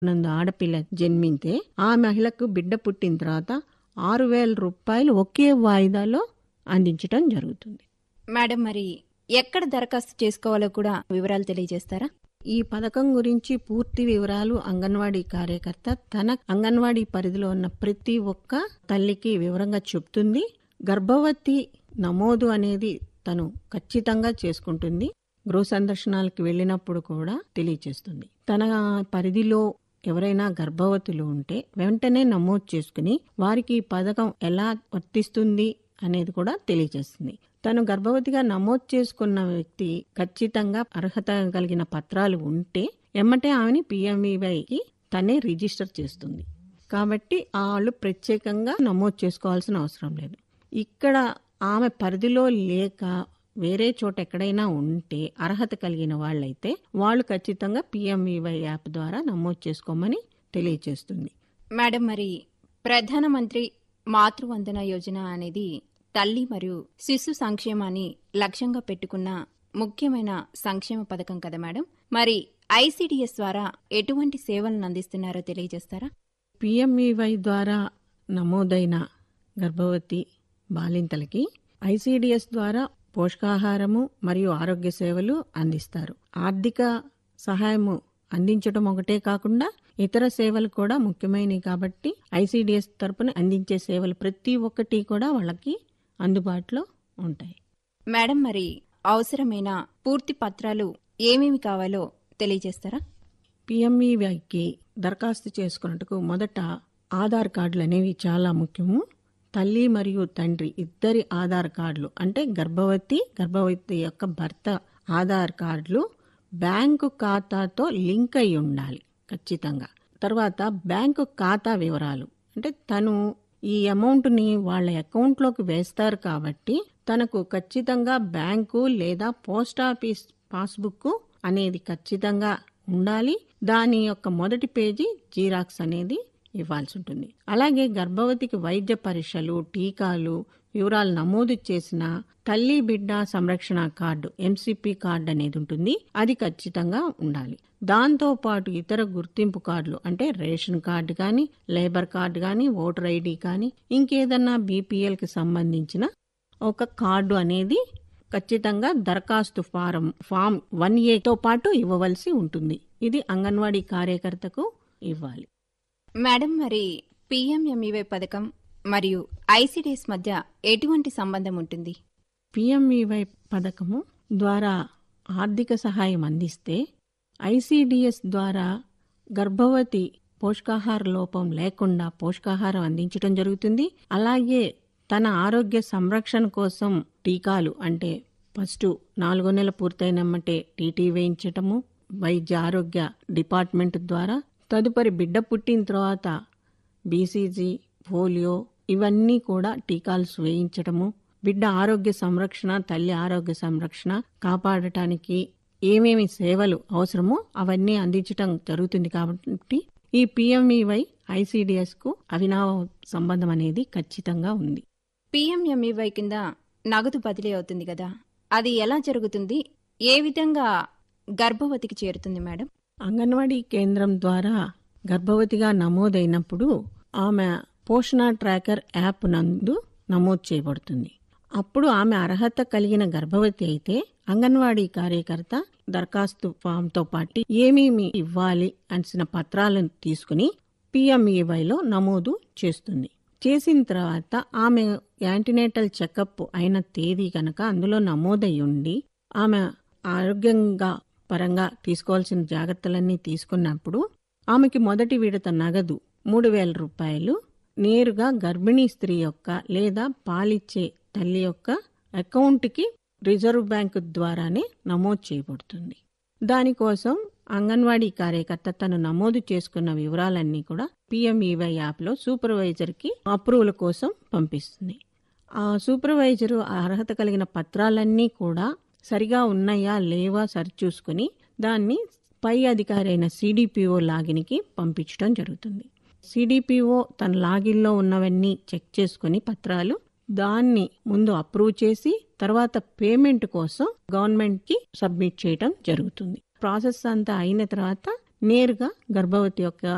నందు ఆడపిల్ల జన్మింతే ఆ మహిళకు బిడ్డ పుట్టిన తర్వాత ఆరు వేల రూపాయలు ఒకే వాయిదాలో అందించడం జరుగుతుంది మేడం మరి ఎక్కడ దరఖాస్తు చేసుకోవాలో కూడా వివరాలు తెలియజేస్తారా ఈ పథకం గురించి పూర్తి వివరాలు అంగన్వాడీ కార్యకర్త తన అంగన్వాడీ పరిధిలో ఉన్న ప్రతి ఒక్క తల్లికి వివరంగా చెప్తుంది గర్భవతి నమోదు అనేది తను ఖచ్చితంగా చేసుకుంటుంది గృహ సందర్శనాలకు వెళ్ళినప్పుడు కూడా తెలియచేస్తుంది తన పరిధిలో ఎవరైనా గర్భవతులు ఉంటే వెంటనే నమోదు చేసుకుని వారికి ఈ పథకం ఎలా వర్తిస్తుంది అనేది కూడా తెలియజేస్తుంది తను గర్భవతిగా నమోదు చేసుకున్న వ్యక్తి ఖచ్చితంగా అర్హత కలిగిన పత్రాలు ఉంటే ఎమ్మటే ఆమెని పిఎంఈవైకి తనే రిజిస్టర్ చేస్తుంది కాబట్టి వాళ్ళు ప్రత్యేకంగా నమోదు చేసుకోవాల్సిన అవసరం లేదు ఇక్కడ ఆమె పరిధిలో లేక వేరే చోట ఎక్కడైనా ఉంటే అర్హత కలిగిన వాళ్ళైతే వాళ్ళు ఖచ్చితంగా పిఎంఈవై యాప్ ద్వారా నమోదు చేసుకోమని తెలియజేస్తుంది మేడం మరి ప్రధానమంత్రి మాతృవందన యోజన అనేది తల్లి మరియు శిశు సంక్షేమాన్ని లక్ష్యంగా పెట్టుకున్న ముఖ్యమైన సంక్షేమ పథకం కదా మేడం మరి ఐసిడిఎస్ ద్వారా ఎటువంటి సేవలను అందిస్తున్నారో తెలియజేస్తారా పిఎంఈవై ద్వారా నమోదైన గర్భవతి బాలింతలకి ఐసిడిఎస్ ద్వారా పోషకాహారము మరియు ఆరోగ్య సేవలు అందిస్తారు ఆర్థిక సహాయము అందించడం ఒకటే కాకుండా ఇతర సేవలు కూడా ముఖ్యమైనవి కాబట్టి ఐసిడిఎస్ తరపున అందించే సేవలు ప్రతి ఒక్కటి కూడా వాళ్ళకి అందుబాటులో ఉంటాయి మేడం మరి అవసరమైన పూర్తి పత్రాలు ఏమేమి కావాలో తెలియజేస్తారా పిఎంఈవైకి దరఖాస్తు చేసుకున్నట్టుకు మొదట ఆధార్ కార్డులు అనేవి చాలా ముఖ్యము తల్లి మరియు తండ్రి ఇద్దరి ఆధార్ కార్డులు అంటే గర్భవతి గర్భవతి యొక్క భర్త ఆధార్ కార్డులు బ్యాంకు ఖాతాతో లింక్ అయి ఉండాలి ఖచ్చితంగా తర్వాత బ్యాంకు ఖాతా వివరాలు అంటే తను ఈ అమౌంట్ని వాళ్ళ అకౌంట్లోకి వేస్తారు కాబట్టి తనకు ఖచ్చితంగా బ్యాంకు లేదా పోస్ట్ ఆఫీస్ పాస్బుక్ అనేది ఖచ్చితంగా ఉండాలి దాని యొక్క మొదటి పేజీ జీరాక్స్ అనేది ఇవ్వాల్సి ఉంటుంది అలాగే గర్భవతికి వైద్య పరీక్షలు టీకాలు వివరాలు నమోదు చేసిన తల్లి బిడ్డ సంరక్షణ కార్డు ఎంసిపి కార్డు అనేది ఉంటుంది అది ఖచ్చితంగా ఉండాలి దాంతో పాటు ఇతర గుర్తింపు కార్డులు అంటే రేషన్ కార్డు కానీ లేబర్ కార్డు కానీ ఓటర్ ఐడి కానీ ఇంకేదన్నా బీపీఎల్ కి సంబంధించిన ఒక కార్డు అనేది ఖచ్చితంగా దరఖాస్తు ఫారం ఫామ్ వన్ ఏతో పాటు ఇవ్వవలసి ఉంటుంది ఇది అంగన్వాడీ కార్యకర్తకు ఇవ్వాలి మేడం మరి పిఎంఎంఈవై పథకం మరియు ఐసిడిఎస్ మధ్య ఎటువంటి సంబంధం ఉంటుంది పిఎంఈవై పథకము ద్వారా ఆర్థిక సహాయం అందిస్తే ఐసిడిఎస్ ద్వారా గర్భవతి పోషకాహార లోపం లేకుండా పోషకాహారం అందించడం జరుగుతుంది అలాగే తన ఆరోగ్య సంరక్షణ కోసం టీకాలు అంటే ఫస్ట్ నాలుగో నెల పూర్తయినమ్మటే టీటీ వేయించటము వైద్య ఆరోగ్య డిపార్ట్మెంట్ ద్వారా తదుపరి బిడ్డ పుట్టిన తర్వాత బీసీజీ పోలియో ఇవన్నీ కూడా టీకాలు వేయించటము బిడ్డ ఆరోగ్య సంరక్షణ తల్లి ఆరోగ్య సంరక్షణ కాపాడటానికి ఏమేమి సేవలు అవసరమో అవన్నీ అందించటం జరుగుతుంది కాబట్టి ఈ పిఎంఈవై ఐసిడిఎస్ కు అవినావ సంబంధం అనేది ఖచ్చితంగా ఉంది పిఎంఎంఈవై కింద నగదు బదిలీ అవుతుంది కదా అది ఎలా జరుగుతుంది ఏ విధంగా గర్భవతికి చేరుతుంది మేడం అంగన్వాడీ కేంద్రం ద్వారా గర్భవతిగా నమోదైనప్పుడు ఆమె పోషణ ట్రాకర్ యాప్ నందు నమోదు చేయబడుతుంది అప్పుడు ఆమె అర్హత కలిగిన గర్భవతి అయితే అంగన్వాడీ కార్యకర్త దరఖాస్తు ఫామ్ తో పాటు ఏమేమి ఇవ్వాలి అనిసిన పత్రాలను తీసుకుని పిఎంఈవైలో నమోదు చేస్తుంది చేసిన తర్వాత ఆమె యాంటీనేటల్ చెకప్ అయిన తేదీ కనుక అందులో నమోదై ఉండి ఆమె ఆరోగ్యంగా పరంగా తీసుకోవాల్సిన జాగ్రత్తలన్నీ తీసుకున్నప్పుడు ఆమెకి మొదటి విడత నగదు మూడు వేల రూపాయలు నేరుగా గర్భిణీ స్త్రీ యొక్క లేదా పాలిచ్చే తల్లి యొక్క అకౌంట్కి రిజర్వ్ బ్యాంకు ద్వారానే నమోదు చేయబడుతుంది దానికోసం అంగన్వాడీ కార్యకర్త తను నమోదు చేసుకున్న వివరాలన్నీ కూడా పిఎంఈవై యాప్లో సూపర్వైజర్కి అప్రూవల్ కోసం పంపిస్తుంది ఆ సూపర్వైజరు అర్హత కలిగిన పత్రాలన్నీ కూడా సరిగా ఉన్నాయా లేవా సరిచూసుకుని దాన్ని పై అధికారి అయిన సిడిపిఓ లాగిన్కి పంపించడం జరుగుతుంది సిడిపిఓ తన లాగిన్లో ఉన్నవన్నీ చెక్ చేసుకుని పత్రాలు దాన్ని ముందు అప్రూవ్ చేసి తర్వాత పేమెంట్ కోసం గవర్నమెంట్ కి సబ్మిట్ చేయడం జరుగుతుంది ప్రాసెస్ అంతా అయిన తర్వాత నేరుగా గర్భవతి యొక్క